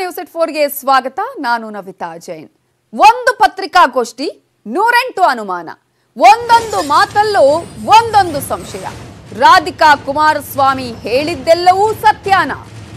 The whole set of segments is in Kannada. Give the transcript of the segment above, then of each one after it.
ನ್ಯೂಸ್ ಎಟ್ ಫೋರ್ಗೆ ಸ್ವಾಗತ ನಾನು ನವಿತಾ ಜೈನ್ ಒಂದು ಪತ್ರಿಕಾಗೋಷ್ಠಿ ನೂರೆಂಟು ಅನುಮಾನ ಒಂದೊಂದು ಮಾತಲ್ಲೂ ಒಂದೊಂದು ಸಂಶಯ ರಾಧಿಕಾ ಕುಮಾರಸ್ವಾಮಿ ಹೇಳಿದ್ದೆಲ್ಲವೂ ಸತ್ಯಾನ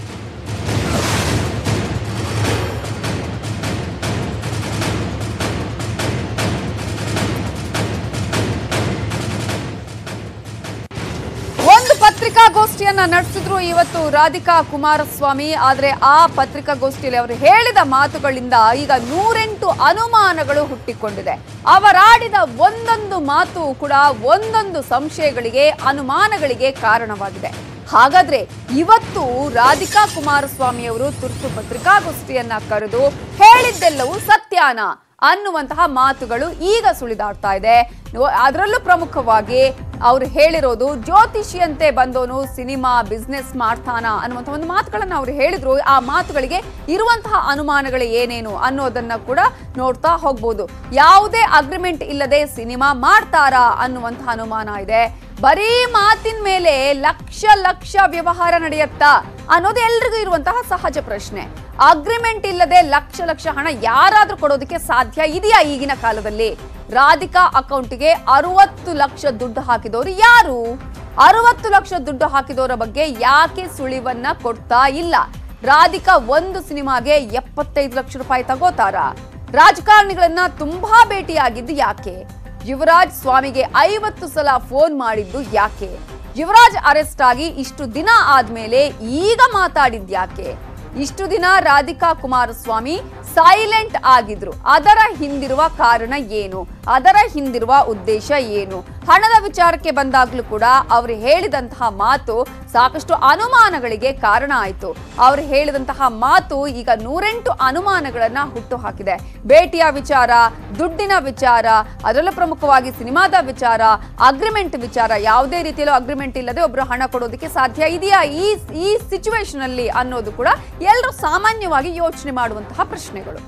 ಒಂದು ಪತ್ರಿಕಾಗೋಷ್ಠಿಯನ್ನ ನಡೆಸಿದ್ರು ಇವತ್ತು ರಾಧಿಕಾ ಕುಮಾರಸ್ವಾಮಿ ಆದ್ರೆ ಆ ಪತ್ರಿಕಾಗೋಷ್ಠಿಯಲ್ಲಿ ಅವರು ಹೇಳಿದ ಮಾತುಗಳಿಂದ ಈಗ ನೂರೆಂಟು ಅನುಮಾನಗಳು ಹುಟ್ಟಿಕೊಂಡಿದೆ ಅವರಾಡಿದ ಒಂದೊಂದು ಮಾತು ಕೂಡ ಒಂದೊಂದು ಸಂಶಯಗಳಿಗೆ ಅನುಮಾನಗಳಿಗೆ ಕಾರಣವಾಗಿದೆ ಹಾಗಾದ್ರೆ ಇವತ್ತು ರಾಧಿಕಾ ಕುಮಾರಸ್ವಾಮಿ ಅವರು ತುರ್ತು ಪತ್ರಿಕಾಗೋಷ್ಠಿಯನ್ನ ಕರೆದು ಹೇಳಿದ್ದೆಲ್ಲವೂ ಸತ್ಯಾನ ಅನ್ನುವಂತಹ ಮಾತುಗಳು ಈಗ ಸುಳಿದಾಡ್ತಾ ಇದೆ ನೋ- ಅದರಲ್ಲೂ ಪ್ರಮುಖವಾಗಿ ಅವ್ರು ಹೇಳಿರೋದು ಜ್ಯೋತಿಷಿಯಂತೆ ಬಂದವನು ಸಿನಿಮಾ ಬಿಸ್ನೆಸ್ ಮಾಡ್ತಾನ ಅನ್ನುವಂಥ ಒಂದು ಮಾತುಗಳನ್ನ ಅವ್ರು ಹೇಳಿದ್ರು ಆ ಮಾತುಗಳಿಗೆ ಇರುವಂತಹ ಅನುಮಾನಗಳು ಏನೇನು ಅನ್ನೋದನ್ನ ಕೂಡ ನೋಡ್ತಾ ಹೋಗ್ಬೋದು ಯಾವುದೇ ಅಗ್ರಿಮೆಂಟ್ ಇಲ್ಲದೆ ಸಿನಿಮಾ ಮಾಡ್ತಾರಾ ಅನ್ನುವಂತಹ ಅನುಮಾನ ಇದೆ ಬರೀ ಮಾತಿನ ಮೇಲೆ ಲಕ್ಷ ಲಕ್ಷ ವ್ಯವಹಾರ ನಡೆಯತ್ತಾ ಅನ್ನೋದು ಎಲ್ರಿಗೂ ಇರುವಂತಹ ಸಹಜ ಪ್ರಶ್ನೆ ಅಗ್ರಿಮೆಂಟ್ ಇಲ್ಲದೆ ಲಕ್ಷ ಲಕ್ಷ ಹಣ ಯಾರಾದ್ರೂ ಕೊಡೋದಕ್ಕೆ ಸಾಧ್ಯ ಇದೆಯಾ ಈಗಿನ ಕಾಲದಲ್ಲಿ ರಾಧಿಕಾ ಅಕೌಂಟ್ಗೆ ಅರವತ್ತು ಲಕ್ಷ ದುಡ್ಡು ಹಾಕಿದವರು ಯಾರು ಅರವತ್ತು ಲಕ್ಷ ದುಡ್ಡು ಹಾಕಿದವರ ಬಗ್ಗೆ ಯಾಕೆ ಸುಳಿವನ್ನ ಕೊಡ್ತಾ ಇಲ್ಲ ರಾಧಿಕಾ ಒಂದು ಸಿನಿಮಾಗೆ ಎಪ್ಪತ್ತೈದು ಲಕ್ಷ ರೂಪಾಯಿ ತಗೋತಾರಾ ರಾಜಕಾರಣಿಗಳನ್ನ ತುಂಬಾ ಭೇಟಿಯಾಗಿದ್ದು ಯಾಕೆ ಯುವರಾಜ್ ಸ್ವಾಮಿಗೆ ಐವತ್ತು ಸಲ ಫೋನ್ ಮಾಡಿದ್ದು ಯಾಕೆ ಯುವರಾಜ್ ಅರೆಸ್ಟ್ ಆಗಿ ಇಷ್ಟು ದಿನ ಆದ್ಮೇಲೆ ಈಗ ಮಾತಾಡಿದ್ ಯಾಕೆ ಇಷ್ಟು ದಿನ ರಾಧಿಕಾ ಕುಮಾರಸ್ವಾಮಿ ಸೈಲೆಂಟ್ ಆಗಿದ್ರು ಅದರ ಹಿಂದಿರುವ ಕಾರಣ ಏನು ಅದರ ಹಿಂದಿರುವ ಉದ್ದೇಶ ಏನು ಹಣದ ವಿಚಾರಕ್ಕೆ ಬಂದಾಗ್ಲೂ ಕೂಡ ಅವರು ಹೇಳಿದಂತಹ ಮಾತು ಸಾಕಷ್ಟು ಅನುಮಾನಗಳಿಗೆ ಕಾರಣ ಆಯಿತು ಅವರು ಹೇಳಿದಂತಹ ಮಾತು ಈಗ ನೂರೆಂಟು ಅನುಮಾನಗಳನ್ನ ಹುಟ್ಟು ಹಾಕಿದೆ ಭೇಟಿಯ ವಿಚಾರ ದುಡ್ಡಿನ ವಿಚಾರ ಅದರಲ್ಲೂ ಪ್ರಮುಖವಾಗಿ ಸಿನಿಮಾದ ವಿಚಾರ ಅಗ್ರಿಮೆಂಟ್ ವಿಚಾರ ಯಾವುದೇ ರೀತಿಯಲ್ಲೂ ಅಗ್ರಿಮೆಂಟ್ ಇಲ್ಲದೆ ಒಬ್ರು ಹಣ ಕೊಡೋದಕ್ಕೆ ಸಾಧ್ಯ ಇದೆಯಾ ಈ ಈ ಸಿಚುವೇಶನ್ ಅಲ್ಲಿ ಅನ್ನೋದು ಕೂಡ ಎಲ್ಲರೂ ಸಾಮಾನ್ಯವಾಗಿ ಯೋಚನೆ ಮಾಡುವಂತಹ ಪ್ರಶ್ನೆಗಳು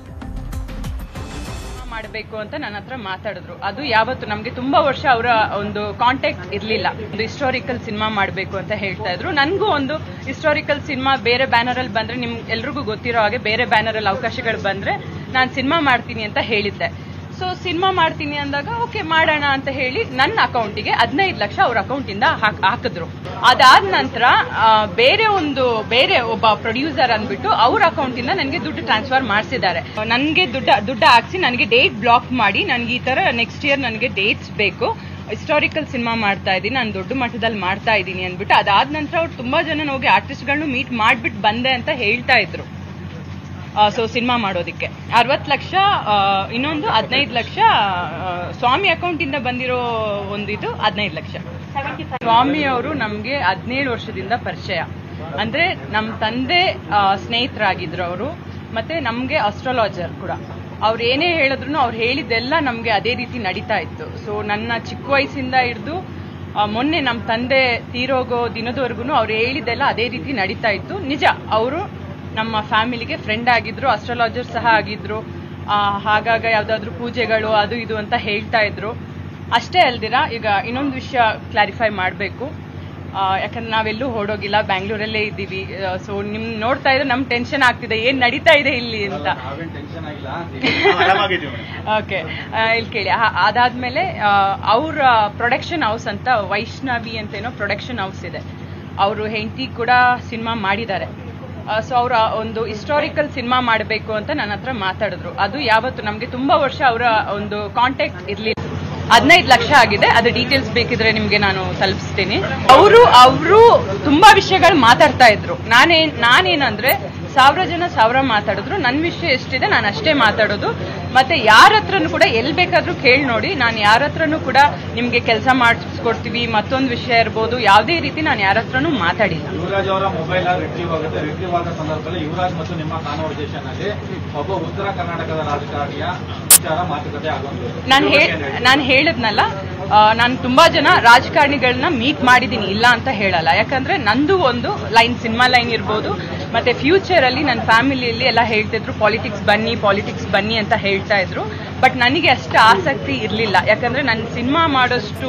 ಮಾಡಬೇಕು ಅಂತ ನನ್ನ ಹತ್ರ ಮಾತಾಡಿದ್ರು ಅದು ಯಾವತ್ತು ನಮ್ಗೆ ತುಂಬಾ ವರ್ಷ ಅವರ ಒಂದು ಕಾಂಟ್ಯಾಕ್ಟ್ ಇರ್ಲಿಲ್ಲ ಒಂದು ಹಿಸ್ಟಾರಿಕಲ್ ಸಿನಿಮಾ ಮಾಡಬೇಕು ಅಂತ ಹೇಳ್ತಾ ಇದ್ರು ನನಗೂ ಒಂದು ಹಿಸ್ಟಾರಿಕಲ್ ಸಿನಿಮಾ ಬೇರೆ ಬ್ಯಾನರ್ ಅಲ್ಲಿ ಬಂದ್ರೆ ನಿಮ್ ಎಲ್ರಿಗೂ ಗೊತ್ತಿರೋ ಹಾಗೆ ಬೇರೆ ಬ್ಯಾನರ್ ಅಲ್ಲಿ ಅವಕಾಶಗಳು ಬಂದ್ರೆ ನಾನು ಸಿನಿಮಾ ಮಾಡ್ತೀನಿ ಅಂತ ಹೇಳಿದ್ದೆ ಸೊ ಸಿನಿಮಾ ಮಾಡ್ತೀನಿ ಅಂದಾಗ ಓಕೆ ಮಾಡೋಣ ಅಂತ ಹೇಳಿ ನನ್ನ ಅಕೌಂಟಿಗೆ ಹದಿನೈದು ಲಕ್ಷ ಅವ್ರ ಅಕೌಂಟಿಂದ ಹಾಕಿದ್ರು ಅದಾದ ನಂತರ ಆ, ಬೇರೆ ಒಂದು ಬೇರೆ ಒಬ್ಬ ಪ್ರೊಡ್ಯೂಸರ್ ಅಂದ್ಬಿಟ್ಟು ಅವ್ರ ಅಕೌಂಟಿಂದ ನನಗೆ ದುಡ್ಡು ಟ್ರಾನ್ಸ್ಫರ್ ಮಾಡಿಸಿದ್ದಾರೆ ನನಗೆ ದುಡ್ಡು ದುಡ್ಡು ಹಾಕ್ಸಿ ನನಗೆ ಡೇಟ್ ಬ್ಲಾಕ್ ಮಾಡಿ ನನಗೆ ಈ ತರ ನೆಕ್ಸ್ಟ್ ಇಯರ್ ನನಗೆ ಡೇಟ್ಸ್ ಬೇಕು ಹಿಸ್ಟಾರಿಕಲ್ ಸಿನಿಮಾ ಮಾಡ್ತಾ ಇದ್ದೀನಿ ನಾನು ದೊಡ್ಡ ಮಟ್ಟದಲ್ಲಿ ಮಾಡ್ತಾ ಇದ್ದೀನಿ ಅಂದ್ಬಿಟ್ಟು ಅದಾದ ನಂತರ ಅವ್ರು ತುಂಬಾ ಜನ ಹೋಗಿ ಆರ್ಟಿಸ್ಟ್ಗಳನ್ನೂ ಮೀಟ್ ಮಾಡ್ಬಿಟ್ಟು ಬಂದೆ ಅಂತ ಹೇಳ್ತಾ ಇದ್ರು ಸೊ ಸಿನಿಮಾ ಮಾಡೋದಕ್ಕೆ ಅರವತ್ತು ಲಕ್ಷ ಆ, ಇನ್ನೊಂದು ಹದಿನೈದು ಲಕ್ಷ ಆ, ಸ್ವಾಮಿ ಅಕೌಂಟಿಂದ ಬಂದಿರೋ ಒಂದಿದು ಹದಿನೈದು ಲಕ್ಷ ಸ್ವಾಮಿ ಅವರು ನಮಗೆ ಹದಿನೇಳು ವರ್ಷದಿಂದ ಪರಿಚಯ ಅಂದ್ರೆ ನಮ್ಮ ತಂದೆ ಆ, ಸ್ನೇಹಿತರಾಗಿದ್ರು ಅವರು ಮತ್ತೆ ನಮಗೆ ಅಸ್ಟ್ರಾಲಜರ್ ಕೂಡ ಅವ್ರು ಏನೇ ಹೇಳಿದ್ರು ಅವ್ರು ಹೇಳಿದ್ದೆಲ್ಲ ನಮಗೆ ಅದೇ ರೀತಿ ನಡೀತಾ ಇತ್ತು ಸೊ ನನ್ನ ಚಿಕ್ಕ ವಯಸ್ಸಿಂದ ಹಿಡಿದು ಮೊನ್ನೆ ನಮ್ಮ ತಂದೆ ತೀರೋಗೋ ದಿನದವರೆಗೂ ಅವ್ರು ಹೇಳಿದ್ದೆಲ್ಲ ಅದೇ ರೀತಿ ನಡೀತಾ ಇತ್ತು ನಿಜ ಅವರು ನಮ್ಮ ಫ್ಯಾಮಿಲಿಗೆ ಫ್ರೆಂಡ್ ಆಗಿದ್ರು ಅಸ್ಟ್ರಾಲಜರ್ ಸಹ ಆಗಿದ್ರು ಆ, ಹಾಗಾಗ ಯಾವ್ದಾದ್ರು ಪೂಜೆಗಳು ಅದು ಇದು ಅಂತ ಹೇಳ್ತಾ ಇದ್ರು ಅಷ್ಟೇ ಅಲ್ದಿರ ಈಗ ಇನ್ನೊಂದು ವಿಷಯ ಕ್ಲಾರಿಫೈ ಮಾಡಬೇಕು ಯಾಕಂದ್ರೆ ನಾವೆಲ್ಲೂ ಹೊರಡೋಗಿಲ್ಲ ಬ್ಯಾಂಗ್ಳೂರಲ್ಲೇ ಇದ್ದೀವಿ ಸೊ ನಿಮ್ ನೋಡ್ತಾ ಇದ್ರೆ ನಮ್ ಟೆನ್ಷನ್ ಆಗ್ತಿದೆ ಏನ್ ನಡೀತಾ ಇದೆ ಇಲ್ಲಿ ಅಂತ ನಾವೇನ್ ಟೆನ್ಷನ್ ಆಗಿಲ್ಲ ನಾವು ಆರಾಮಾಗಿದ್ದೀವಿ ಮೇಡಮ್. ಓಕೆ ಇಲ್ಲಿ ಕೇಳಿ ಆ- ಅದಾದ್ಮೇಲೆ ಅವ್ರ ಪ್ರೊಡಕ್ಷನ್ ಹೌಸ್ ಅಂತ ವೈಷ್ಣವಿ ಅಂತ ಏನೋ ಪ್ರೊಡಕ್ಷನ್ ಹೌಸ್ ಇದೆ ಅವರು ಹೆಂಡತಿ ಕೂಡ ಸಿನಿಮಾ ಮಾಡಿದ್ದಾರೆ ಸೊ ಅವರ ಒಂದು ಹಿಸ್ಟಾರಿಕಲ್ ಸಿನಿಮಾ ಮಾಡಬೇಕು ಅಂತ ನನ್ನ ಹತ್ರ ಮಾತಾಡಿದ್ರು ಅದು ಯಾವತ್ತು ನಮಗೆ ತುಂಬಾ ವರ್ಷ ಅವರ ಒಂದು ಕಾಂಟ್ಯಾಕ್ಟ್ ಇರ್ಲಿಲ್ಲ ಹದಿನೈದು ಲಕ್ಷ ಆಗಿದೆ ಅದು ಡೀಟೇಲ್ಸ್ ಬೇಕಿದ್ರೆ ನಿಮ್ಗೆ ನಾನು ತಲುಪಿಸ್ತೀನಿ ಅವರು ಅವರು ತುಂಬಾ ವಿಷಯಗಳು ಮಾತಾಡ್ತಾ ಇದ್ರು ನಾನೇನ್ ನಾನೇನಂದ್ರೆ ಸಾವಿರ ಜನ ಸಾವಿರ ಮಾತಾಡಿದ್ರು ನನ್ನ ವಿಷಯ ಎಷ್ಟಿದೆ ನಾನು ಅಷ್ಟೇ ಮಾತಾಡೋದು ಮತ್ತೆ ಯಾರ ಹತ್ರನೂ ಕೂಡ ಎಲ್ಲಿ ಬೇಕಾದ್ರೂ ಕೇಳಿ ನೋಡಿ ನಾನು ಯಾರ ಹತ್ರನೂ ಕೂಡ ನಿಮ್ಗೆ ಕೆಲಸ ಮಾಡಿಸ್ಕೊಡ್ತೀವಿ ಮತ್ತೊಂದು ವಿಷಯ ಇರ್ಬೋದು ಯಾವುದೇ ರೀತಿ ನಾನು ಯಾರ ಹತ್ರನೂ ಮಾತಾಡಿಲ್ಲ ಯುವರಾಜ್ ಅವರ ಮೊಬೈಲ್ ರಿಟ್ರೀವ್ ಆಗುತ್ತೆ ರಿಟ್ರೀವ್ ಆದ ಸಂದರ್ಭದಲ್ಲಿ ಯುವರಾಜ್ ಮತ್ತು ನಿಮ್ಮ ಕಾನ್ವರ್ಸೇಷನ್ ಅಲ್ಲಿ ಒಬ್ಬ ಉತ್ತರ ಕರ್ನಾಟಕದ ರಾಜಕಾರಣಿಯ ವಿಚಾರ ಮಾತುಕತೆ ಆಗುವಂಥದ್ದು ನಾನು ಹೇ ನಾನು ಹೇಳಿದ್ನಲ್ಲ ನಾನು ತುಂಬಾ ಜನ ರಾಜಕಾರಣಿಗಳನ್ನ ಮೀಟ್ ಮಾಡಿದ್ದೀನಿ ಇಲ್ಲ ಅಂತ ಹೇಳಲ್ಲ ಯಾಕಂದ್ರೆ ನಂದು ಒಂದು ಲೈನ್ ಸಿನಿಮಾ ಲೈನ್ ಇರ್ಬೋದು ಮತ್ತೆ ಫ್ಯೂಚರ್ ಅಲ್ಲಿ ನನ್ನ ಫ್ಯಾಮಿಲಿಯಲ್ಲಿ ಎಲ್ಲ ಹೇಳ್ತಿದ್ರು ಪಾಲಿಟಿಕ್ಸ್ ಬನ್ನಿ ಪಾಲಿಟಿಕ್ಸ್ ಬನ್ನಿ ಅಂತ ಹೇಳ್ತಾ ಇದ್ರು ಬಟ್ ನನಗೆ ಅಷ್ಟು ಆಸಕ್ತಿ ಇರಲಿಲ್ಲ ಯಾಕಂದ್ರೆ ನನ್ನ ಸಿನಿಮಾ ಮಾಡೋಷ್ಟು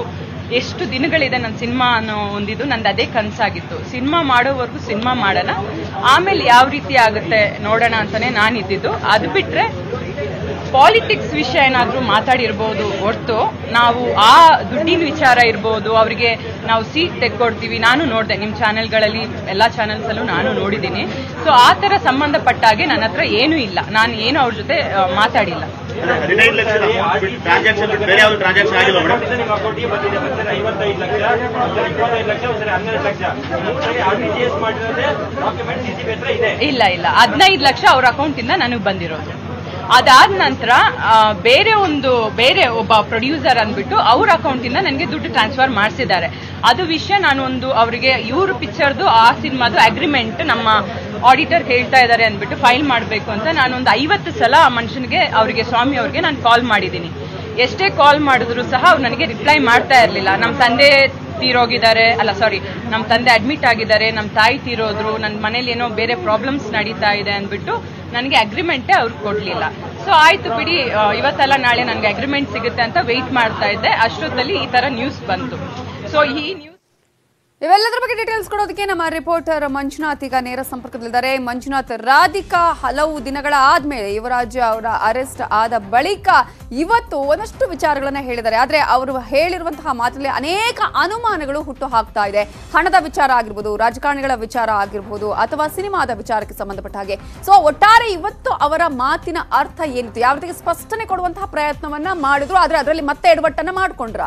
ಎಷ್ಟು ದಿನಗಳಿದೆ ನನ್ನ ಸಿನಿಮಾ ಅನ್ನೋ ಒಂದಿದು ನಂದು ಅದೇ ಕನಸಾಗಿತ್ತು ಸಿನಿಮಾ ಮಾಡೋವರೆಗೂ ಸಿನಿಮಾ ಮಾಡೋಣ ಆಮೇಲೆ ಯಾವ ರೀತಿ ಆಗುತ್ತೆ ನೋಡೋಣ ಅಂತಾನೆ ನಾನು ಇದ್ದಿದ್ದು ಅದು ಬಿಟ್ರೆ ಪಾಲಿಟಿಕ್ಸ್ ವಿಷಯ ಏನಾದರೂ ಮಾತಾಡಿರ್ಬೋದು ಹೊರ್ತು ನಾವು ಆ ದುಡ್ಡಿನ ವಿಚಾರ ಇರ್ಬೋದು ಅವರಿಗೆ ನಾವು ಸೀಟ್ ತೆಕ್ಕೊಡ್ತೀವಿ ನಾನು ನೋಡಿದೆ ನಿಮ್ಮ ಚಾನೆಲ್ಗಳಲ್ಲಿ ಎಲ್ಲ ಚಾನೆಲ್ಸಲ್ಲೂ ನಾನು ನೋಡಿದ್ದೀನಿ ಸೊ ಆ ಥರ ಸಂಬಂಧಪಟ್ಟಾಗೆ ನನ್ನ ಹತ್ರ ಏನೂ ಇಲ್ಲ ನಾನು ಏನು ಅವ್ರ ಜೊತೆ ಆ, ಮಾತಾಡಿಲ್ಲ ಹದಿನೈದು ಲಕ್ಷ ಟ್ರಾನ್ಸಾಕ್ಷನ್ ಬಿಟ್ಟು ಬೇರೆ ಯಾವ್ದು ಟ್ರಾನ್ಸಾಕ್ಷನ್ ಆಗಿಲ್ಲ ಮೇಡಮ್ ನಿಮ್ಮ ಅಕೌಂಟಿಗೆ ಬಂದಿದೆ ಒಂದ್ಸರಿ ಐವತ್ತೈದು ಲಕ್ಷ ಒಂದ್ಸರಿ ಇಪ್ಪತ್ತೈದು ಲಕ್ಷ ಒಂದ್ಸರಿ ಹನ್ನೆರಡು ಲಕ್ಷ ಮೂರು ಸರಿ ಆರ್ ಟಿ ಜಿ ಎಸ್ ಮಾಡಿರೋದೇ ಡಾಕ್ಯುಮೆಂಟ್ ಸಿ ಸಿ ಹತ್ರ ಇದೆ ಇಲ್ಲ ಇಲ್ಲ ಹದಿನೈದು ಲಕ್ಷ ಅವ್ರ ಅಕೌಂಟಿಂದ ನನಗೆ ಬಂದಿರೋದು ಅದಾದ ನಂತರ ಆ, ಬೇರೆ ಒಂದು ಬೇರೆ ಒಬ್ಬ ಪ್ರೊಡ್ಯೂಸರ್ ಅಂದ್ಬಿಟ್ಟು ಅವ್ರ ಅಕೌಂಟಿಂದ ನನಗೆ ದುಡ್ಡು ಟ್ರಾನ್ಸ್ಫರ್ ಮಾಡಿಸಿದ್ದಾರೆ ಅದು ವಿಷಯ ನಾನು ಒಂದು ಅವರಿಗೆ ಇವ್ರ ಪಿಕ್ಚರ್ದು ಆ ಸಿನಿಮಾದು ಅಗ್ರಿಮೆಂಟ್ ನಮ್ಮ ಆಡಿಟರ್ ಹೇಳ್ತಾ ಇದ್ದಾರೆ ಅಂದ್ಬಿಟ್ಟು ಫೈಲ್ ಮಾಡಬೇಕು ಅಂತ ನಾನು ಒಂದು ಐವತ್ತು ಸಲ ಆ ಮನುಷ್ಯನಿಗೆ ಅವರಿಗೆ ಸ್ವಾಮಿ ಅವ್ರಿಗೆ ನಾನು ಕಾಲ್ ಮಾಡಿದ್ದೀನಿ ಎಷ್ಟೇ ಕಾಲ್ ಮಾಡಿದ್ರು ಸಹ ಅವ್ರು ನನಗೆ ರಿಪ್ಲೈ ಮಾಡ್ತಾ ಇರಲಿಲ್ಲ ನಮ್ಮ ತಂದೆ ತೀರೋಗಿದ್ದಾರೆ ಅಲ್ಲ ಸಾರಿ ನಮ್ಮ ತಂದೆ ಅಡ್ಮಿಟ್ ಆಗಿದ್ದಾರೆ ನಮ್ಮ ತಾಯಿ ತೀರೋದ್ರು ನನ್ನ ಮನೇಲಿ ಏನೋ ಬೇರೆ ಪ್ರಾಬ್ಲಮ್ಸ್ ನಡೀತಾ ಇದೆ ಅಂದ್ಬಿಟ್ಟು ನನಗೆ ಅಗ್ರಿಮೆಂಟೇ ಅವ್ರು ಕೊಡಲಿಲ್ಲ ಸೊ ಆಯ್ತು ಬಿಡಿ ಆ, ಇವತ್ತಲ್ಲ ನಾಳೆ ನನಗೆ ಅಗ್ರಿಮೆಂಟ್ ಸಿಗುತ್ತೆ ಅಂತ ವೆಯ್ಟ್ ಮಾಡ್ತಾ ಇದ್ದೆ ಅಷ್ಟೊತ್ತಲ್ಲಿ ಈ ಥರ ನ್ಯೂಸ್ ಬಂತು ಸೊ ಈ ನ್ಯೂಸ್ ಇವೆಲ್ಲದರ ಬಗ್ಗೆ ಡೀಟೇಲ್ಸ್ ಕೊಡೋದಕ್ಕೆ ನಮ್ಮ ರಿಪೋರ್ಟರ್ ಮಂಜುನಾಥ್ ಈಗ ನೇರ ಸಂಪರ್ಕದಲ್ಲಿದ್ದಾರೆ ಮಂಜುನಾಥ್ ರಾಧಿಕಾ ಹಲವು ದಿನಗಳ ಆದ್ಮೇಲೆ ಯುವರಾಜ್ ಅವರ ಅರೆಸ್ಟ್ ಆದ ಬಳಿಕ ಇವತ್ತು ಒಂದಷ್ಟು ವಿಚಾರಗಳನ್ನ ಹೇಳಿದ್ದಾರೆ ಆದ್ರೆ ಅವರು ಹೇಳಿರುವಂತಹ ಮಾತಲ್ಲಿ ಅನೇಕ ಅನುಮಾನಗಳು ಹುಟ್ಟು ಹಾಕ್ತಾ ಇದೆ ಹಣದ ವಿಚಾರ ಆಗಿರ್ಬೋದು ರಾಜಕಾರಣಿಗಳ ವಿಚಾರ ಆಗಿರ್ಬೋದು ಅಥವಾ ಸಿನಿಮಾದ ವಿಚಾರಕ್ಕೆ ಸಂಬಂಧಪಟ್ಟ ಹಾಗೆ ಸೊ ಒಟ್ಟಾರೆ ಇವತ್ತು ಅವರ ಮಾತಿನ ಅರ್ಥ ಏನಿತ್ತು ಯಾವ ರೀತಿ ಸ್ಪಷ್ಟನೆ ಕೊಡುವಂತಹ ಪ್ರಯತ್ನವನ್ನ ಮಾಡಿದ್ರು ಆದ್ರೆ ಅದರಲ್ಲಿ ಮತ್ತೆ ಎಡವಟ್ಟನ್ನ ಮಾಡ್ಕೊಂಡ್ರಾ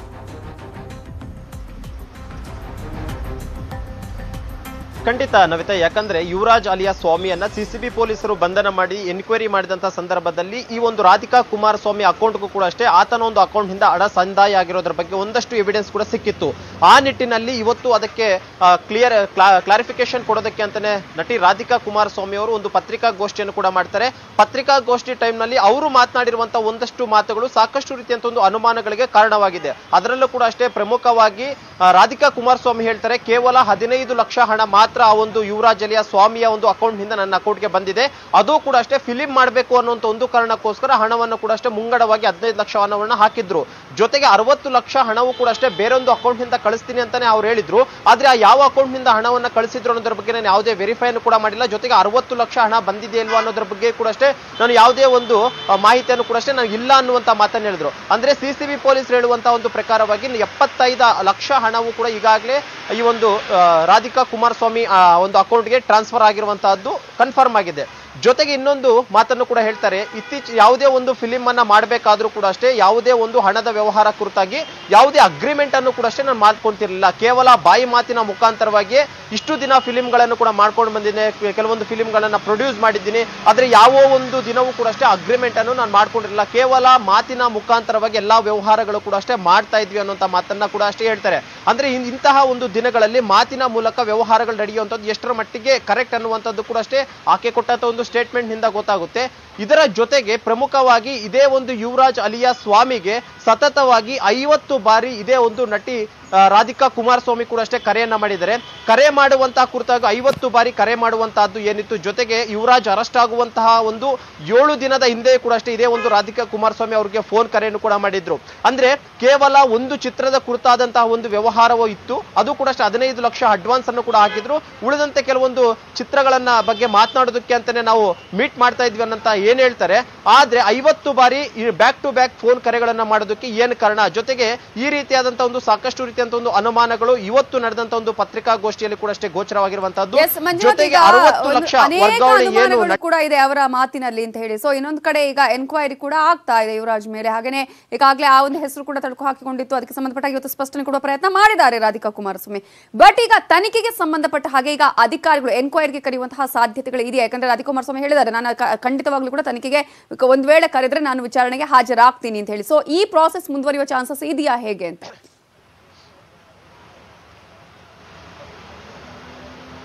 ಖಂಡಿತ ನವಿತಾ ಯಾಕಂದ್ರೆ ಯುವರಾಜ್ ಅಲಿಯಾ ಸ್ವಾಮಿಯನ್ನ ಸಿಸಿಬಿ ಪೊಲೀಸರು ಬಂಧನ ಮಾಡಿ ಎನ್ಕ್ವೈರಿ ಮಾಡಿದಂತ ಸಂದರ್ಭದಲ್ಲಿ ಈ ಒಂದು ರಾಧಿಕಾ ಕುಮಾರಸ್ವಾಮಿ ಅಕೌಂಟ್ಗೂ ಕೂಡ ಅಷ್ಟೇ ಆತನ ಒಂದು ಅಕೌಂಟ್ ನಿಂದ ಹಣ ಸಂದಾಯ ಆಗಿರೋದ್ರ ಬಗ್ಗೆ ಒಂದಷ್ಟು ಎವಿಡೆನ್ಸ್ ಕೂಡ ಸಿಕ್ಕಿತ್ತು ಆ ನಿಟ್ಟಿನಲ್ಲಿ ಇವತ್ತು ಅದಕ್ಕೆ ಕ್ಲಿಯರ್ ಕ್ಲಾರಿಫಿಕೇಶನ್ ಕೊಡೋದಕ್ಕೆ ಅಂತಾನೆ ನಟಿ ರಾಧಿಕಾ ಕುಮಾರಸ್ವಾಮಿ ಅವರು ಒಂದು ಪತ್ರಿಕಾಗೋಷ್ಠಿಯನ್ನು ಕೂಡ ಮಾಡ್ತಾರೆ ಪತ್ರಿಕಾಗೋಷ್ಠಿ ಟೈಮ್ನಲ್ಲಿ ಅವರು ಮಾತನಾಡಿರುವಂತಹ ಒಂದಷ್ಟು ಮಾತುಗಳು ಸಾಕಷ್ಟು ರೀತಿಯಂತ ಒಂದು ಅನುಮಾನಗಳಿಗೆ ಕಾರಣವಾಗಿದೆ ಅದರಲ್ಲೂ ಕೂಡ ಅಷ್ಟೇ ಪ್ರಮುಖವಾಗಿ ಆ, ರಾಧಿಕಾ ಕುಮಾರಸ್ವಾಮಿ ಹೇಳ್ತಾರೆ ಕೇವಲ ಹದಿನೈದು ಲಕ್ಷ ಹಣ ಮಾತ್ರ ಆ ಒಂದು ಯುವರಾಜ್ ಅಲಿಯ ಸ್ವಾಮಿಯ ಒಂದು ಅಕೌಂಟ್ ನಿಂದ ನನ್ನ ಅಕೌಂಟ್ಗೆ ಬಂದಿದೆ ಅದು ಕೂಡ ಅಷ್ಟೇ ಫಿಲಿಂ ಮಾಡಬೇಕು ಅನ್ನುವಂತ ಒಂದು ಕಾರಣಕ್ಕೋಸ್ಕರ ಹಣವನ್ನು ಕೂಡ ಅಷ್ಟೇ ಮುಂಗಡವಾಗಿ ಹದಿನೈದು ಲಕ್ಷ ಹಣವನ್ನು ಹಾಕಿದ್ರು ಜೊತೆಗೆ ಅರವತ್ತು ಲಕ್ಷ ಹಣವು ಕೂಡ ಅಷ್ಟೇ ಬೇರೊಂದು ಅಕೌಂಟ್ ನಿಂದ ಕಳಿಸ್ತೀನಿ ಅಂತಾನೆ ಅವ್ರು ಹೇಳಿದ್ರು ಆದ್ರೆ ಆ ಯಾವ ಅಕೌಂಟ್ ನಿಂದ ಹಣವನ್ನ ಕಳಿಸಿದ್ರು ಅನ್ನೋದ್ರ ಬಗ್ಗೆ ನಾನು ಯಾವುದೇ ವೆರಿಫೈನು ಕೂಡ ಮಾಡಿಲ್ಲ ಜೊತೆಗೆ ಅರವತ್ತು ಲಕ್ಷ ಹಣ ಬಂದಿದೆ ಇಲ್ವಾ ಅನ್ನೋದ್ರ ಬಗ್ಗೆ ಕೂಡ ಅಷ್ಟೇ ನಾನು ಯಾವುದೇ ಒಂದು ಆ, ಮಾಹಿತಿಯನ್ನು ಕೂಡ ಅಷ್ಟೇ ನಾನು ಇಲ್ಲ ಅನ್ನುವಂತ ಮಾತನ್ನ ಹೇಳಿದ್ರು ಅಂದ್ರೆ ಸಿಸಿಬಿ ಪೊಲೀಸರು ಹೇಳುವಂತ ಒಂದು ಪ್ರಕಾರವಾಗಿ ಎಪ್ಪತ್ತೈದು ಲಕ್ಷ ಹಣವು ಕೂಡ ಈಗಾಗಲೇ ಈ ಒಂದು ಆ, ರಾಧಿಕಾ ಕುಮಾರಸ್ವಾಮಿ ಆ, ಒಂದು ಅಕೌಂಟ್ಗೆ ಟ್ರಾನ್ಸ್ಫರ್ ಆಗಿರುವಂತಹದ್ದು ಕನ್ಫರ್ಮ್ ಆಗಿದೆ ಜೊತೆಗೆ ಇನ್ನೊಂದು ಮಾತನ್ನು ಕೂಡ ಹೇಳ್ತಾರೆ ಇತ್ತೀಚ ಯಾವುದೇ ಒಂದು ಫಿಲಿಂ ಅನ್ನ ಮಾಡಬೇಕಾದ್ರೂ ಕೂಡ ಅಷ್ಟೇ ಯಾವುದೇ ಒಂದು ಹಣದ ವ್ಯವಹಾರ ಕುರಿತಾಗಿ ಯಾವುದೇ ಅಗ್ರಿಮೆಂಟ್ ಅನ್ನು ಕೂಡ ಅಷ್ಟೇ ನಾನು ಮಾಡ್ಕೊಂತಿರ್ಲಿಲ್ಲ ಕೇವಲ ಬಾಯಿ ಮಾತಿನ ಮುಖಾಂತರವಾಗಿ ಇಷ್ಟು ದಿನ ಫಿಲಿಂಗಳನ್ನು ಕೂಡ ಮಾಡ್ಕೊಂಡು ಬಂದಿದ್ದೇನೆ ಕೆ- ಕೆಲವೊಂದು ಫಿಲಿಂಗಳನ್ನ ಪ್ರೊಡ್ಯೂಸ್ ಮಾಡಿದ್ದೀನಿ ಆದ್ರೆ ಯಾವ ಒಂದು ದಿನವೂ ಕೂಡ ಅಷ್ಟೇ ಅಗ್ರಿಮೆಂಟ್ ಅನ್ನು ನಾನು ಮಾಡ್ಕೊಂಡಿರಲಿಲ್ಲ ಕೇವಲ ಮಾತಿನ ಮುಖಾಂತರವಾಗಿ ಎಲ್ಲಾ ವ್ಯವಹಾರಗಳು ಕೂಡ ಅಷ್ಟೇ ಮಾಡ್ತಾ ಇದ್ವಿ ಅನ್ನುವಂತ ಮಾತನ್ನ ಕೂಡ ಅಷ್ಟೇ ಹೇಳ್ತಾರೆ ಅಂದ್ರೆ ಇನ್- ಇಂತಹ ಒಂದು ದಿನಗಳಲ್ಲಿ ಮಾತಿನ ಮೂಲಕ ವ್ಯವಹಾರಗಳು ನಡೆಯುವಂಥದ್ದು ಎಷ್ಟರ ಮಟ್ಟಿಗೆ ಕರೆಕ್ಟ್ ಅನ್ನುವಂಥದ್ದು ಕೂಡ ಅಷ್ಟೇ ಆಕೆ ಕೊಟ್ಟಂತ ಒಂದು ಸ್ಟೇಟ್ಮೆಂಟ್ ನಿಂದ ಗೊತ್ತಾಗುತ್ತೆ ಇದರ ಜೊತೆಗೆ ಪ್ರಮುಖವಾಗಿ ಇದೇ ಒಂದು ಯುವರಾಜ್ ಅಲಿಯಾ ಸ್ವಾಮಿಗೆ ಸತತವಾಗಿ ಐವತ್ತು ಬಾರಿ ಇದೇ ಒಂದು ನಟಿ ಆ, ರಾಧಿಕಾ ಕುಮಾರಸ್ವಾಮಿ ಕೂಡ ಅಷ್ಟೇ ಕರೆಯನ್ನ ಮಾಡಿದ್ದಾರೆ ಕರೆ ಮಾಡುವಂತಹ ಕುರಿತಾಗಿ ಐವತ್ತು ಬಾರಿ ಕರೆ ಮಾಡುವಂತಹದ್ದು ಏನಿತ್ತು ಜೊತೆಗೆ ಯುವರಾಜ್ ಅರೆಸ್ಟ್ ಆಗುವಂತಹ ಒಂದು ಏಳು ದಿನದ ಹಿಂದೆ ಕೂಡ ಅಷ್ಟೇ ಇದೇ ಒಂದು ರಾಧಿಕಾ ಕುಮಾರಸ್ವಾಮಿ ಅವರಿಗೆ ಫೋನ್ ಕರೆಯನ್ನು ಕೂಡ ಮಾಡಿದ್ರು ಅಂದ್ರೆ ಕೇವಲ ಒಂದು ಚಿತ್ರದ ಕುರಿತಾದಂತಹ ಒಂದು ವ್ಯವಹಾರವೂ ಇತ್ತು ಅದು ಕೂಡ ಅಷ್ಟೇ ಹದಿನೈದು ಲಕ್ಷ ಅಡ್ವಾನ್ಸ್ ಅನ್ನು ಕೂಡ ಹಾಕಿದ್ರು ಉಳಿದಂತೆ ಕೆಲವೊಂದು ಚಿತ್ರಗಳನ್ನ ಬಗ್ಗೆ ಮಾತನಾಡೋದಕ್ಕೆ ಅಂತಾನೆ ನಾವು ಮೀಟ್ ಮಾಡ್ತಾ ಇದ್ವಿ ಅನ್ನಂತ ಏನ್ ಹೇಳ್ತಾರೆ ಆದ್ರೆ ಐವತ್ತು ಬಾರಿ ಬ್ಯಾಕ್ ಟು ಬ್ಯಾಕ್ ಫೋನ್ ಕರೆಗಳನ್ನ ಮಾಡೋದಕ್ಕೆ ಏನ್ ಕಾರಣ ಜೊತೆಗೆ ಈ ರೀತಿಯಾದಂತಹ ಒಂದು ಸಾಕಷ್ಟು ರೀತಿಯಂತ ಒಂದು ಅನುಮಾನಗಳು ಇವತ್ತು ನಡೆದಂತ ಒಂದು ಪತ್ರಿಕಾಗೋಷ್ಠಿಯಲ್ಲಿ ಕೂಡ ಅಷ್ಟೇ ಗೋಚರವಾಗಿರುವಂತಹದ್ದು ಎಸ್ ಮಂಜುನಾಥ್ ಜೊತೆಗೆ ಈಗ ಅರವತ್ತು ಒಂದು ಲಕ್ಷ ಅನೇಕ ವರ್ಗಾವಣೆ ಏನು ಅನುಮಾನಗಳು ಕೂಡ ಇದೆ ಅವರ ಮಾತಿನಲ್ಲಿ ಅಂತ ಹೇಳಿ ಸೊ ಇನ್ನೊಂದು ಕಡೆ ಈಗ ಎನ್ಕ್ವೈರಿ ಕೂಡ ಆಗ್ತಾ ಇದೆ ಯುವರಾಜ್ ಮೇಲೆ ಹಾಗೇನೆ ಈಗಾಗಲೇ ಆ ಒಂದು ಹೆಸರು ಕೂಡ ತಳ್ಕೊ ಹಾಕಿಕೊಂಡಿತ್ತು ಅದಕ್ಕೆ ಸಂಬಂಧಪಟ್ಟ ಇವತ್ತು ಸ್ಪಷ್ಟನೆ ಕೊಡುವ ಪ್ರಯತ್ನ ಮಾಡಿದ್ದಾರೆ ರಾಧಿಕಾ ಕುಮಾರಸ್ವಾಮಿ ಬಟ್ ಈಗ ತನಿಖೆಗೆ ಸಂಬಂಧಪಟ್ಟ ಹಾಗೆ ಈಗ ಅಧಿಕಾರಿಗಳು ಎನ್ಕ್ವೈರಿಗೆ ಕರೆಯುವಂತಹ ಸಾಧ್ಯತೆಗಳು ಇದೆಯಾ ಯಾಕಂದ್ರೆ ರಾಧಿಕಾ ಕುಮಾರಸ್ವಾಮಿ ಹೇಳಿದ್ದಾರೆ ನಾನು ಕ- ಖಂಡಿತವಾಗ್ಲೂ ಕೂಡ ತನಿಖೆಗೆ ಒಂದ್ ವೇಳೆ ಕರೆದ್ರೆ ನಾನು ವಿಚಾರಣೆಗೆ ಹಾಜರಾಗ್ತೀನಿ ಅಂತ ಹೇಳಿ ಸೊ ಈ ಪ್ರಾಸೆಸ್ ಮುಂದುವರಿಯುವ ಚಾನ್ಸಸ್ ಇದೆಯಾ ಹೇಗೆ ಅಂತ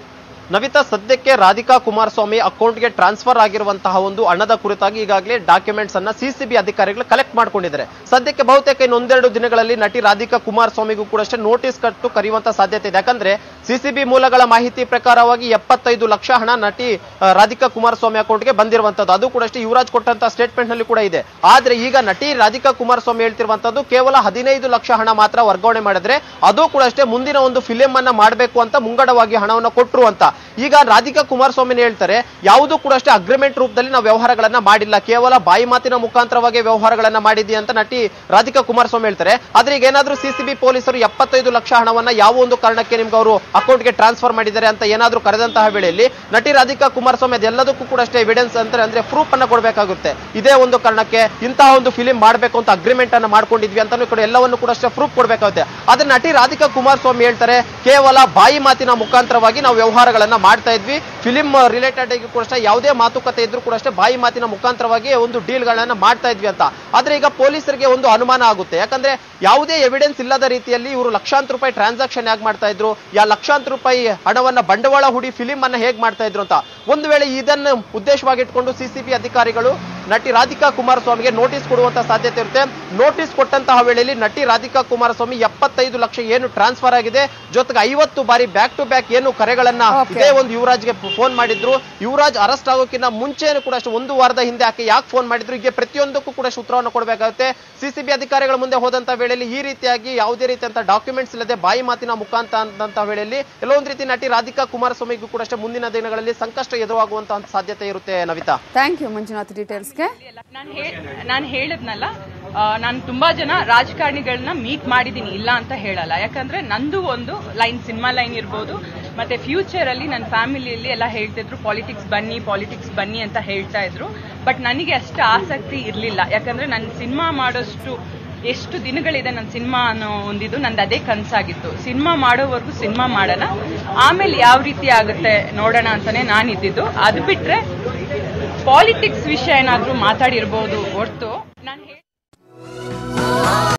ನವಿತಾ ಸದ್ಯಕ್ಕೆ ರಾಧಿಕಾ ಕುಮಾರಸ್ವಾಮಿ ಅಕೌಂಟ್ಗೆ ಟ್ರಾನ್ಸ್ಫರ್ ಆಗಿರುವಂತಹ ಒಂದು ಹಣದ ಕುರಿತಾಗಿ ಈಗಾಗಲೇ ಡಾಕ್ಯುಮೆಂಟ್ಸ್ ಅನ್ನ ಸಿಸಿಬಿ ಅಧಿಕಾರಿಗಳು ಕಲೆಕ್ಟ್ ಮಾಡ್ಕೊಂಡಿದ್ದಾರೆ ಸದ್ಯಕ್ಕೆ ಬಹುತೇಕ ಇನ್ನೊಂದೆರಡು ದಿನಗಳಲ್ಲಿ ನಟಿ ರಾಧಿಕಾ ಕುಮಾರಸ್ವಾಮಿಗೂ ಕೂಡ ಅಷ್ಟೇ ನೋಟಿಸ್ ಕಟ್ಟು ಕರೆಯುವಂತ ಸಾಧ್ಯತೆ ಇದೆ ಯಾಕಂದ್ರೆ ಸಿಸಿಬಿ ಮೂಲಗಳ ಮಾಹಿತಿ ಪ್ರಕಾರವಾಗಿ ಎಪ್ಪತ್ತೈದು ಲಕ್ಷ ಹಣ ನಟಿ ಆ, ರಾಧಿಕಾ ಕುಮಾರಸ್ವಾಮಿ ಅಕೌಂಟ್ಗೆ ಬಂದಿರುವಂತದ್ದು ಅದು ಕೂಡ ಅಷ್ಟೇ ಯುವರಾಜ್ ಕೊಟ್ಟಂತ ಸ್ಟೇಟ್ಮೆಂಟ್ ನಲ್ಲಿ ಕೂಡ ಇದೆ ಆದ್ರೆ ಈಗ ನಟಿ ರಾಧಿಕಾ ಕುಮಾರಸ್ವಾಮಿ ಹೇಳ್ತಿರುವಂತದ್ದು ಕೇವಲ ಹದಿನೈದು ಲಕ್ಷ ಹಣ ಮಾತ್ರ ವರ್ಗಾವಣೆ ಮಾಡಿದ್ರೆ ಅದು ಕೂಡ ಅಷ್ಟೇ ಮುಂದಿನ ಒಂದು ಫಿಲಿಂ ಅನ್ನ ಮಾಡಬೇಕು ಅಂತ ಮುಂಗಡವಾಗಿ ಹಣವನ್ನು ಕೊಟ್ರು ಅಂತ ಈಗ ರಾಧಿಕಾ ಕುಮಾರಸ್ವಾಮಿ ಹೇಳ್ತಾರೆ ಯಾವುದು ಕೂಡ ಅಷ್ಟೇ ಅಗ್ರಿಮೆಂಟ್ ರೂಪದಲ್ಲಿ ನಾವು ವ್ಯವಹಾರಗಳನ್ನ ಮಾಡಿಲ್ಲ ಕೇವಲ ಬಾಯಿ ಮಾತಿನ ಮುಖಾಂತರವಾಗಿ ವ್ಯವಹಾರಗಳನ್ನ ಮಾಡಿದ್ವಿ ಅಂತ ನಟಿ ರಾಧಿಕಾ ಕುಮಾರಸ್ವಾಮಿ ಹೇಳ್ತಾರೆ ಆದ್ರೆ ಈಗ ಏನಾದ್ರೂ ಸಿಸಿಬಿ ಪೊಲೀಸರು ಎಪ್ಪತ್ತೈದು ಲಕ್ಷ ಹಣವನ್ನ ಯಾವ ಒಂದು ಕಾರಣಕ್ಕೆ ನಿಮ್ಗೆ ಅವರು ಅಕೌಂಟ್ಗೆ ಟ್ರಾನ್ಸ್ಫರ್ ಮಾಡಿದ್ದಾರೆ ಅಂತ ಏನಾದ್ರೂ ಕರೆದಂತಹ ವೇಳೆಯಲ್ಲಿ ನಟಿ ರಾಧಿಕಾ ಕುಮಾರಸ್ವಾಮಿ ಅದೆಲ್ಲದಕ್ಕೂ ಕೂಡ ಅಷ್ಟೇ ಎವಿಡೆನ್ಸ್ ಅಂತ ಅಂದ್ರೆ ಪ್ರೂಫ್ ಅನ್ನ ಕೊಡಬೇಕಾಗುತ್ತೆ ಇದೇ ಒಂದು ಕಾರಣಕ್ಕೆ ಇಂತಹ ಒಂದು ಫಿಲಿಂ ಮಾಡಬೇಕು ಅಂತ ಅಗ್ರಿಮೆಂಟ್ ಅನ್ನ ಮಾಡ್ಕೊಂಡಿದ್ವಿ ಅಂತಾನು ಕೂಡ ಎಲ್ಲವನ್ನು ಕೂಡ ಅಷ್ಟೇ ಪ್ರೂಫ್ ಕೊಡಬೇಕಾಗುತ್ತೆ ಆದ್ರೆ ನಟಿ ರಾಧಿಕಾ ಕುಮಾರಸ್ವಾಮಿ ಹೇಳ್ತಾರೆ ಕೇವಲ ಬಾಯಿ ಮಾತಿನ ಮುಖಾಂತರವಾಗಿ ನಾವು ವ್ಯವಹಾರಗಳನ್ನ ಮಾಡ್ತಾ ಇದ್ವಿ ಫಿಲಿಂ ರಿಲೇಟೆಡ್ ಆಗಿ ಕೂಡ ಅಷ್ಟೇ ಯಾವುದೇ ಮಾತುಕತೆ ಇದ್ರೂ ಕೂಡ ಅಷ್ಟೇ ಬಾಯಿ ಮಾತಿನ ಮುಖಾಂತರವಾಗಿ ಒಂದು ಡೀಲ್ ಗಳನ್ನ ಮಾಡ್ತಾ ಇದ್ವಿ ಅಂತ ಆದ್ರೆ ಈಗ ಪೊಲೀಸರಿಗೆ ಒಂದು ಅನುಮಾನ ಆಗುತ್ತೆ ಯಾಕಂದ್ರೆ ಯಾವುದೇ ಎವಿಡೆನ್ಸ್ ಇಲ್ಲದ ರೀತಿಯಲ್ಲಿ ಇವರು ಲಕ್ಷಾಂತರ ರೂಪಾಯಿ ಟ್ರಾನ್ಸಾಕ್ಷನ್ ಹೇಗೆ ಮಾಡ್ತಾ ಇದ್ರು ಯಾ ಲಕ್ಷಾಂತರ ರೂಪಾಯಿ ಹಣವನ್ನ ಬಂಡವಾಳ ಹೂಡಿ ಫಿಲಿಂ ಅನ್ನ ಹೇಗೆ ಮಾಡ್ತಾ ಇದ್ರು ಅಂತ ಒಂದು ವೇಳೆ ಇದನ್ನು ಉದ್ದೇಶವಾಗಿ ಇಟ್ಕೊಂಡು ಸಿಸಿಬಿ ಅಧಿಕಾರಿಗಳು ನಟಿ ರಾಧಿಕಾ ಕುಮಾರಸ್ವಾಮಿಗೆ ನೋಟಿಸ್ ಕೊಡುವಂತ ಸಾಧ್ಯತೆ ಇರುತ್ತೆ ನೋಟಿಸ್ ಕೊಟ್ಟಂತಹ ವೇಳೆಯಲ್ಲಿ ನಟಿ ರಾಧಿಕಾ ಕುಮಾರಸ್ವಾಮಿ ಎಪ್ಪತ್ತೈದು ಲಕ್ಷ ಏನು ಟ್ರಾನ್ಸ್ಫರ್ ಆಗಿದೆ ಜೊತೆಗೆ ಐವತ್ತು ಬಾರಿ ಬ್ಯಾಕ್ ಟು ಬ್ಯಾಕ್ ಏನು ಕರೆಗಳನ್ನ Okay. ಇದೇ ಒಂದು ಯುವರಾಜ್ಗೆ ಫೋನ್ ಮಾಡಿದ್ರು ಯುವರಾಜ್ ಅರೆಸ್ಟ್ ಆಗೋಕ್ಕಿಂತ ಮುಂಚೆನೂ ಕೂಡ ಅಷ್ಟು ಒಂದು ವಾರದ ಹಿಂದೆ ಆಕೆ ಯಾಕೆ ಫೋನ್ ಮಾಡಿದ್ರು ಹೀಗೆ ಪ್ರತಿಯೊಂದಕ್ಕೂ ಕೂಡ ಅಷ್ಟು ಉತ್ತರವನ್ನು ಕೊಡಬೇಕಾಗುತ್ತೆ ಸಿಸಿಬಿ ಅಧಿಕಾರಿಗಳ ಮುಂದೆ ಹೋದಂತ ವೇಳೆಯಲ್ಲಿ ಈ ರೀತಿಯಾಗಿ ಯಾವುದೇ ರೀತಿಯಂತ ಡಾಕ್ಯುಮೆಂಟ್ಸ್ ಇಲ್ಲದೆ ಬಾಯಿ ಮಾತಿನ ಮುಖಾಂತರ ಅಂದಂತ ವೇಳೆಯಲ್ಲಿ ಎಲ್ಲೊಂದು ರೀತಿ ನಟಿ ರಾಧಿಕಾ ಕುಮಾರಸ್ವಾಮಿಗೂ ಕೂಡ ಅಷ್ಟೇ ಮುಂದಿನ ದಿನಗಳಲ್ಲಿ ಸಂಕಷ್ಟ ಎದುರಾಗುವಂತಹ ಸಾಧ್ಯತೆ ಇರುತ್ತೆ ನವಿತಾ ಥ್ಯಾಂಕ್ ಯು ಮಂಜುನಾಥ್ ಡೀಟೇಲ್ಸ್ಗೆ ನಾನು ನಾನು ಹೇಳಿದ್ನಲ್ಲ ನಾನು ತುಂಬಾ ಜನ ರಾಜಕಾರಣಿಗಳನ್ನ ಮೀಟ್ ಮಾಡಿದ್ದೀನಿ ಇಲ್ಲ ಅಂತ ಹೇಳಲ್ಲ ಯಾಕಂದ್ರೆ ನಂದು ಒಂದು ಲೈನ್ ಸಿನಿಮಾ ಲೈನ್ ಇರ್ಬೋದು ಮತ್ತೆ ಫ್ಯೂಚರ್ ಅಲ್ಲಿ ನನ್ನ ಫ್ಯಾಮಿಲಿಯಲ್ಲಿ ಎಲ್ಲ ಹೇಳ್ತಿದ್ರು ಪಾಲಿಟಿಕ್ಸ್ ಬನ್ನಿ ಪಾಲಿಟಿಕ್ಸ್ ಬನ್ನಿ ಅಂತ ಹೇಳ್ತಾ ಇದ್ರು ಬಟ್ ನನಗೆ ಅಷ್ಟು ಆಸಕ್ತಿ ಇರಲಿಲ್ಲ ಯಾಕಂದ್ರೆ ನನ್ನ ಸಿನಿಮಾ ಮಾಡೋಷ್ಟು ಎಷ್ಟು ದಿನಗಳಿದೆ ನನ್ನ ಸಿನಿಮಾ ಅನ್ನೋ ಒಂದಿದು ನಂದು ಅದೇ ಕನಸಾಗಿತ್ತು ಸಿನಿಮಾ ಮಾಡೋವರೆಗೂ ಸಿನಿಮಾ ಮಾಡೋಣ ಆಮೇಲೆ ಯಾವ ರೀತಿ ಆಗುತ್ತೆ ನೋಡೋಣ ಅಂತಾನೆ ನಾನು ಇದ್ದಿದ್ದು ಅದು ಬಿಟ್ರೆ ಪಾಲಿಟಿಕ್ಸ್ ವಿಷಯ ಏನಾದರೂ ಮಾತಾಡಿರ್ಬೋದು ಹೊರತು ನಾನು